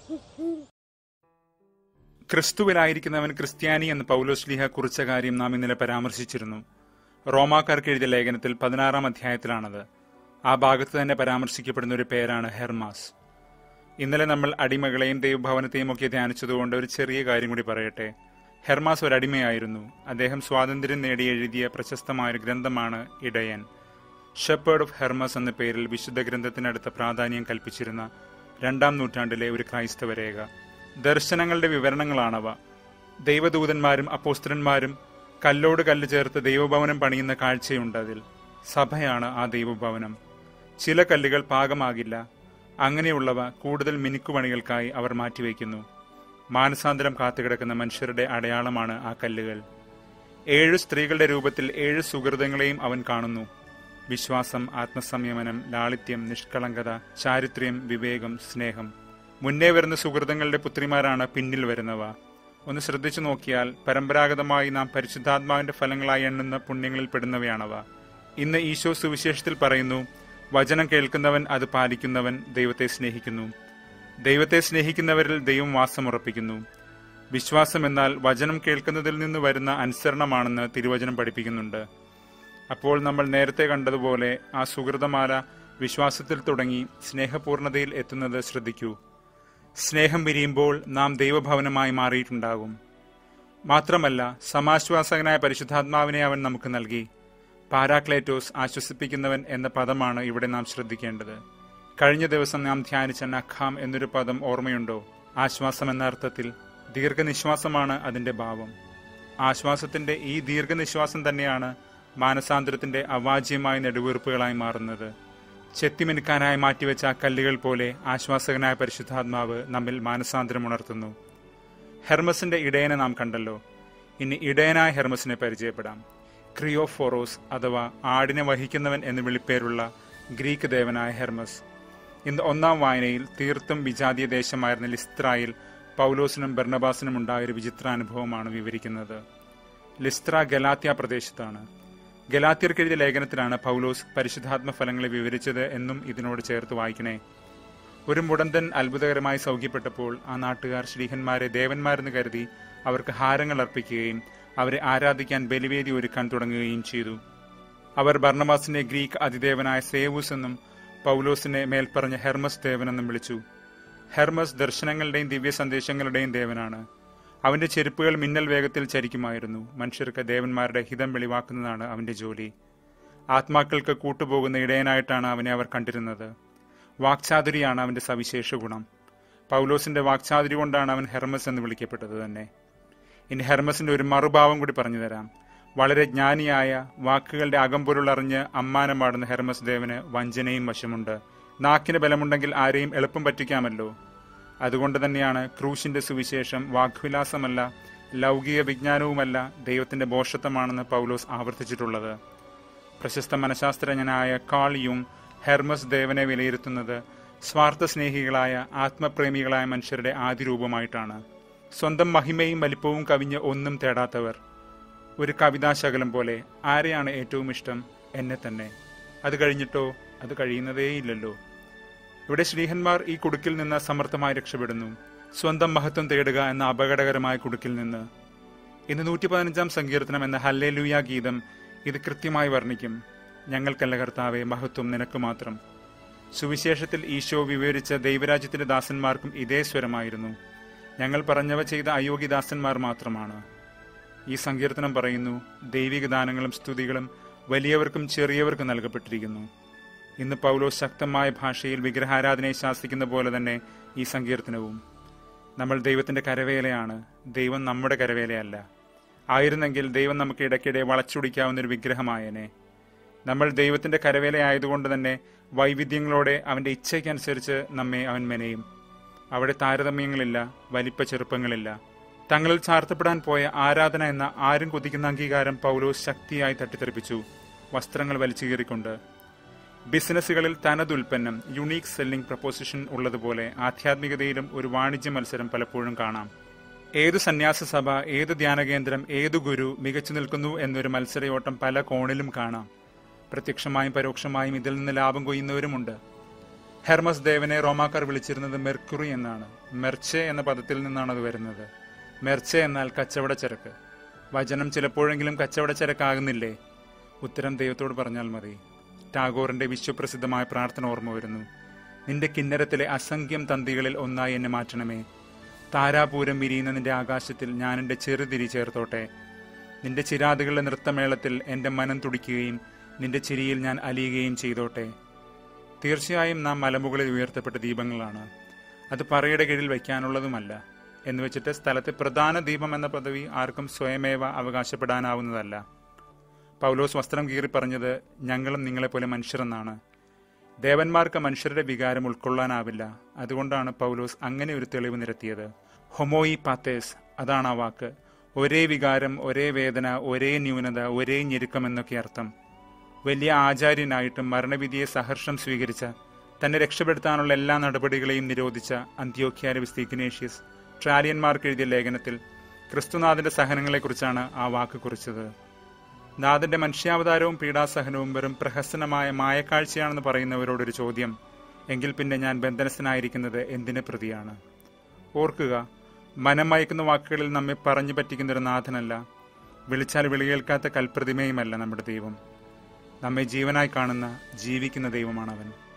ക്രിസ്തുവിലായിരിക്കുന്നവൻ ക്രിസ്ത്യാനി എന്ന് പൗലോസ്ലിഹ കുറിച്ച കാര്യം നാം ഇന്നലെ പരാമർശിച്ചിരുന്നു റോമാക്കാർക്ക് എഴുതിയ ലേഖനത്തിൽ പതിനാറാം അധ്യായത്തിലാണത് ആ ഭാഗത്ത് തന്നെ പരാമർശിക്കപ്പെടുന്ന ഒരു പേരാണ് ഹെർമാസ് ഇന്നലെ നമ്മൾ അടിമകളെയും ദൈവഭവനത്തെയും ഒക്കെ ധ്യാനിച്ചതുകൊണ്ട് ഒരു ചെറിയ കാര്യം കൂടി പറയട്ടെ ഹെർമാസ് ഒരു അടിമയായിരുന്നു അദ്ദേഹം സ്വാതന്ത്ര്യം നേടി എഴുതിയ പ്രശസ്തമായ ഒരു ഗ്രന്ഥമാണ് ഇടയൻ ഷെപ്പേർഡ് ഓഫ് ഹെർമസ് എന്ന പേരിൽ വിശുദ്ധ ഗ്രന്ഥത്തിനടുത്ത പ്രാധാന്യം കൽപ്പിച്ചിരുന്ന രണ്ടാം നൂറ്റാണ്ടിലെ ഒരു ക്രൈസ്തവ രേഖ ദർശനങ്ങളുടെ വിവരണങ്ങളാണവ ദൈവദൂതന്മാരും അപ്പോസ്തരന്മാരും കല്ലോട് കല്ല് ചേർത്ത് ദൈവഭവനം പണിയുന്ന കാഴ്ചയുണ്ട് അതിൽ സഭയാണ് ആ ദൈവഭവനം ചില കല്ലുകൾ പാകമാകില്ല അങ്ങനെയുള്ളവ കൂടുതൽ മിനുക്കുപണികൾക്കായി അവർ മാറ്റിവെക്കുന്നു മാനസാന്തരം കാത്തുകിടക്കുന്ന മനുഷ്യരുടെ അടയാളമാണ് ആ കല്ലുകൾ ഏഴു സ്ത്രീകളുടെ രൂപത്തിൽ ഏഴ് സുഹൃതങ്ങളെയും അവൻ കാണുന്നു വിശ്വാസം ആത്മസംയമനം ലാളിത്യം നിഷ്കളങ്കത ചാരിത്ര്യം വിവേകം സ്നേഹം മുന്നേ വരുന്ന സുഹൃതങ്ങളുടെ പുത്രിമാരാണ് പിന്നിൽ വരുന്നവ ഒന്ന് ശ്രദ്ധിച്ചു നോക്കിയാൽ പരമ്പരാഗതമായി നാം പരിശുദ്ധാത്മാവിന്റെ ഫലങ്ങളായി എണ്ണുന്ന പുണ്യങ്ങളിൽ പെടുന്നവയാണവ ഇന്ന് ഈശോ സുവിശേഷത്തിൽ പറയുന്നു വചനം കേൾക്കുന്നവൻ അത് പാലിക്കുന്നവൻ ദൈവത്തെ സ്നേഹിക്കുന്നു ദൈവത്തെ സ്നേഹിക്കുന്നവരിൽ ദൈവം വാസമുറപ്പിക്കുന്നു വിശ്വാസം എന്നാൽ വചനം കേൾക്കുന്നതിൽ നിന്ന് വരുന്ന അനുസരണമാണെന്ന് തിരുവചനം പഠിപ്പിക്കുന്നുണ്ട് അപ്പോൾ നമ്മൾ നേരത്തെ കണ്ടതുപോലെ ആ സുഹൃതമാല വിശ്വാസത്തിൽ തുടങ്ങി സ്നേഹപൂർണതയിൽ എത്തുന്നത് ശ്രദ്ധിക്കൂ സ്നേഹം വിരിയുമ്പോൾ നാം ദൈവഭവനമായി മാറിയിട്ടുണ്ടാകും മാത്രമല്ല സമാശ്വാസകനായ പരിശുദ്ധാത്മാവിനെ അവൻ നമുക്ക് നൽകി പാരാക്ലേറ്റോസ് ആശ്വസിപ്പിക്കുന്നവൻ എന്ന പദമാണ് ഇവിടെ നാം ശ്രദ്ധിക്കേണ്ടത് കഴിഞ്ഞ ദിവസം നാം ധ്യാനിച്ച നഖാം എന്നൊരു പദം ഓർമ്മയുണ്ടോ ആശ്വാസം എന്ന അർത്ഥത്തിൽ ദീർഘനിശ്വാസമാണ് അതിന്റെ ഭാവം ആശ്വാസത്തിന്റെ ഈ ദീർഘനിശ്വാസം തന്നെയാണ് മാനസാന്തരത്തിന്റെ അവാജ്യമായ നെടുവീർപ്പുകളായി മാറുന്നത് ചെത്തിമിനുക്കാനായി മാറ്റിവെച്ച ആ കല്ലുകൾ പോലെ ആശ്വാസകനായ പരിശുദ്ധാത്മാവ് നമ്മിൽ മാനസാന്തരം ഉണർത്തുന്നു ഹെർമസിന്റെ ഇടയനെ നാം കണ്ടല്ലോ ഇനി ഇടയനായ ഹെർമസിനെ പരിചയപ്പെടാം ക്രിയോഫോറോസ് അഥവാ ആടിനെ വഹിക്കുന്നവൻ എന്ന് വിളിപ്പേരുള്ള ഗ്രീക്ക് ദേവനായ ഹെർമസ് ഇന്ന് ഒന്നാം വായനയിൽ തീർത്തും വിജാതീയ ദേശമായിരുന്ന ലിസ്ത്രായിൽ പൗലോസിനും ബർണബാസിനും ഉണ്ടായ ഒരു വിചിത്രാനുഭവമാണ് വിവരിക്കുന്നത് ലിസ്ത്ര ഗലാത്യ പ്രദേശത്താണ് ഗലാത്യർക്കെഴുതിയ ലേഖനത്തിലാണ് പൗലോസ് പരിശുദ്ധാത്മ ഫലങ്ങളെ വിവരിച്ചത് എന്നും ഇതിനോട് ചേർത്ത് വായിക്കണേ ഒരു മുടന്തൻ അത്ഭുതകരമായി സൗഖ്യപ്പെട്ടപ്പോൾ ആ നാട്ടുകാർ ശ്രീഹന്മാരെ ദേവന്മാരെന്ന് കരുതി അവർക്ക് ഹാരങ്ങൾ അർപ്പിക്കുകയും അവരെ ആരാധിക്കാൻ ബലിവേദി ഒരുക്കാൻ തുടങ്ങുകയും ചെയ്തു അവർ ബർണബാസിനെ ഗ്രീക്ക് അതിദേവനായ സേവൂസ് എന്നും പൗലോസിനെ മേൽപ്പറഞ്ഞ ഹെർമസ് ദേവനെന്നും വിളിച്ചു ഹെർമസ് ദർശനങ്ങളുടെയും ദിവ്യ സന്ദേശങ്ങളുടെയും ദേവനാണ് അവന്റെ ചെരുപ്പുകൾ മിന്നൽ വേഗത്തിൽ ചരിക്കുമായിരുന്നു മനുഷ്യർക്ക് ദേവന്മാരുടെ ഹിതം വെളിവാക്കുന്നതാണ് അവന്റെ ജോലി ആത്മാക്കൾക്ക് കൂട്ടുപോകുന്ന ഇടയനായിട്ടാണ് അവനെ അവർ കണ്ടിരുന്നത് വാക്ചാതുരിയാണ് അവന്റെ സവിശേഷ ഗുണം പൗലോസിന്റെ വാക്ചാതുരി കൊണ്ടാണ് അവൻ ഹെർമസ് എന്ന് വിളിക്കപ്പെട്ടത് തന്നെ ഇനി ഹെർമസിന്റെ ഒരു മറുഭാവം കൂടി പറഞ്ഞു തരാം വളരെ ജ്ഞാനിയായ വാക്കുകളുടെ അകമ്പൊരുളറിഞ്ഞ് അമ്മാനം പാടുന്ന ഹെർമസ് ദേവന് വഞ്ചനയും വശമുണ്ട് നാക്കിന് ബലമുണ്ടെങ്കിൽ ആരെയും എളുപ്പം പറ്റിക്കാമല്ലോ അതുകൊണ്ട് തന്നെയാണ് ക്രൂശിന്റെ സുവിശേഷം വാഗ്വിലാസമല്ല ലൗകിക വിജ്ഞാനവുമല്ല ദൈവത്തിന്റെ ബോഷത്വമാണെന്ന് പൗലോസ് ആവർത്തിച്ചിട്ടുള്ളത് പ്രശസ്ത മനഃശാസ്ത്രജ്ഞനായ കാൾ യുങ് ഹെർമസ് ദേവനെ വിലയിരുത്തുന്നത് സ്വാർത്ഥ സ്നേഹികളായ ആത്മപ്രേമികളായ മനുഷ്യരുടെ ആദിരൂപമായിട്ടാണ് സ്വന്തം മഹിമയും വലിപ്പവും കവിഞ്ഞ് ഒന്നും തേടാത്തവർ ഒരു കവിതാശകലം പോലെ ആരെയാണ് ഏറ്റവും ഇഷ്ടം എന്നെ തന്നെ അത് കഴിഞ്ഞിട്ടോ അത് കഴിയുന്നതേയില്ലല്ലോ ഇവിടെ ശ്രീഹന്മാർ ഈ കുടുക്കിൽ നിന്ന് സമർത്ഥമായി രക്ഷപ്പെടുന്നു സ്വന്തം മഹത്വം തേടുക എന്ന അപകടകരമായ കുടുക്കിൽ നിന്ന് ഇന്ന് നൂറ്റി പതിനഞ്ചാം സങ്കീർത്തനം എന്ന ഹല്ലേലൂയ ഗീതം ഇത് കൃത്യമായി വർണ്ണിക്കും ഞങ്ങൾക്കല്ല കർത്താവെ മഹത്വം നിനക്ക് മാത്രം സുവിശേഷത്തിൽ ഈശോ വിവരിച്ച ദൈവരാജ്യത്തിന്റെ ദാസന്മാർക്കും ഇതേ സ്വരമായിരുന്നു ഞങ്ങൾ പറഞ്ഞവ ചെയ്ത അയോഗ്യദാസന്മാർ മാത്രമാണ് ഈ സങ്കീർത്തനം പറയുന്നു ദൈവിക ദാനങ്ങളും സ്തുതികളും വലിയവർക്കും ചെറിയവർക്കും നൽകപ്പെട്ടിരിക്കുന്നു ഇന്ന് പൗലോസ് ശക്തമായ ഭാഷയിൽ വിഗ്രഹാരാധനയെ ശാസിക്കുന്ന പോലെ തന്നെ ഈ സങ്കീർത്തനവും നമ്മൾ ദൈവത്തിന്റെ കരവേലയാണ് ദൈവം നമ്മുടെ കരവേലയല്ല ആയിരുന്നെങ്കിൽ ദൈവം നമുക്ക് ഇടയ്ക്കിടെ വളച്ചൊടിക്കാവുന്ന ഒരു വിഗ്രഹമായേനെ നമ്മൾ ദൈവത്തിന്റെ കരവേലയായതുകൊണ്ട് തന്നെ വൈവിധ്യങ്ങളോടെ അവന്റെ ഇച്ഛയ്ക്കനുസരിച്ച് നമ്മെ അവൻ മെനയും അവിടെ താരതമ്യങ്ങളില്ല വലിപ്പ ചെറുപ്പങ്ങളില്ല തങ്ങളിൽ ചാർത്തപ്പെടാൻ പോയ ആരാധന എന്ന ആരും കൊതിക്കുന്ന അംഗീകാരം പൗലോസ് ശക്തിയായി തട്ടിത്തെറിപ്പിച്ചു വസ്ത്രങ്ങൾ വലിച്ചു കീറിക്കൊണ്ട് ബിസിനസ്സുകളിൽ തനതുൽപ്പന്നം യുണീക്ക് സെല്ലിംഗ് പ്രപ്പോസിഷൻ ഉള്ളതുപോലെ ആധ്യാത്മികതയിലും ഒരു വാണിജ്യ മത്സരം പലപ്പോഴും കാണാം ഏതു സന്യാസ സഭ ഏത് ധ്യാനകേന്ദ്രം ഏതു ഗുരു മികച്ചു നിൽക്കുന്നു എന്നൊരു മത്സരയോട്ടം പല കോണിലും കാണാം പ്രത്യക്ഷമായും പരോക്ഷമായും ഇതിൽ നിന്ന് ലാഭം കൊയ്യുന്നവരുമുണ്ട് ഹെർമസ് ദേവനെ റോമാക്കാർ വിളിച്ചിരുന്നത് മെർക്കുറി എന്നാണ് മെർച്ചെ എന്ന പദത്തിൽ നിന്നാണ് അത് വരുന്നത് മെർച്ചെ എന്നാൽ കച്ചവട ചരക്ക് വചനം ചിലപ്പോഴെങ്കിലും കച്ചവട ചരക്കാകുന്നില്ലേ ഉത്തരം ദൈവത്തോട് പറഞ്ഞാൽ മതി ടാഗോറിന്റെ വിശ്വപ്രസിദ്ധമായ പ്രാർത്ഥന ഓർമ്മ വരുന്നു നിന്റെ കിന്നരത്തിലെ അസംഖ്യം തന്തികളിൽ ഒന്നായി എന്നെ മാറ്റണമേ താരാപൂരം വിരിയുന്ന നിന്റെ ആകാശത്തിൽ ഞാൻ എൻ്റെ ചെറുതിരി ചേർത്തോട്ടെ നിന്റെ ചിരാതുകളുടെ നൃത്തമേളത്തിൽ എൻ്റെ മനം തുടിക്കുകയും നിന്റെ ചിരിയിൽ ഞാൻ അലിയുകയും ചെയ്തോട്ടെ തീർച്ചയായും നാം മലമുകളിൽ ഉയർത്തപ്പെട്ട ദീപങ്ങളാണ് അത് പറയുടെ കീഴിൽ വയ്ക്കാനുള്ളതുമല്ല എന്ന് വെച്ചിട്ട് സ്ഥലത്തെ പ്രധാന ദീപം എന്ന പദവി ആർക്കും സ്വയമേവ അവകാശപ്പെടാനാവുന്നതല്ല പൗലോസ് വസ്ത്രം കീറി പറഞ്ഞത് ഞങ്ങളും നിങ്ങളെപ്പോലെ മനുഷ്യരെന്നാണ് ദേവന്മാർക്ക് മനുഷ്യരുടെ വികാരം ഉൾക്കൊള്ളാനാവില്ല അതുകൊണ്ടാണ് പൗലോസ് അങ്ങനെ ഒരു തെളിവ് നിരത്തിയത് ഹൊമോയി പാത്തേസ് അതാണ് ആ വാക്ക് ഒരേ വികാരം ഒരേ വേദന ഒരേ ന്യൂനത ഒരേ ഞെരുക്കം എന്നൊക്കെ അർത്ഥം വലിയ ആചാര്യനായിട്ടും മരണവിധിയെ സഹർഷം സ്വീകരിച്ച തന്നെ രക്ഷപ്പെടുത്താനുള്ള എല്ലാ നടപടികളെയും നിരോധിച്ച അന്ത്യോഖ്യാര വിസ്തീഗ്നേഷ്യസ് ട്രാലിയന്മാർക്ക് എഴുതിയ ലേഖനത്തിൽ ക്രിസ്തുനാഥന്റെ സഹനങ്ങളെക്കുറിച്ചാണ് ആ വാക്ക് കുറിച്ചത് നാഥന്റെ മനുഷ്യാവതാരവും പീഡാസഹനവും വെറും പ്രഹസനമായ മായക്കാഴ്ചയാണെന്ന് പറയുന്നവരോടൊരു ചോദ്യം എങ്കിൽ പിന്നെ ഞാൻ ബന്ധനസ്ഥനായിരിക്കുന്നത് എന്തിനെ പ്രതിയാണ് ഓർക്കുക മനം മയക്കുന്ന വാക്കുകളിൽ നമ്മെ പറഞ്ഞു പറ്റിക്കുന്ന ഒരു നാഥനല്ല വിളിച്ചാൽ വിളികേൽക്കാത്ത കൽപ്രതിമയുമല്ല നമ്മുടെ ദൈവം നമ്മെ ജീവനായി കാണുന്ന ജീവിക്കുന്ന ദൈവമാണവൻ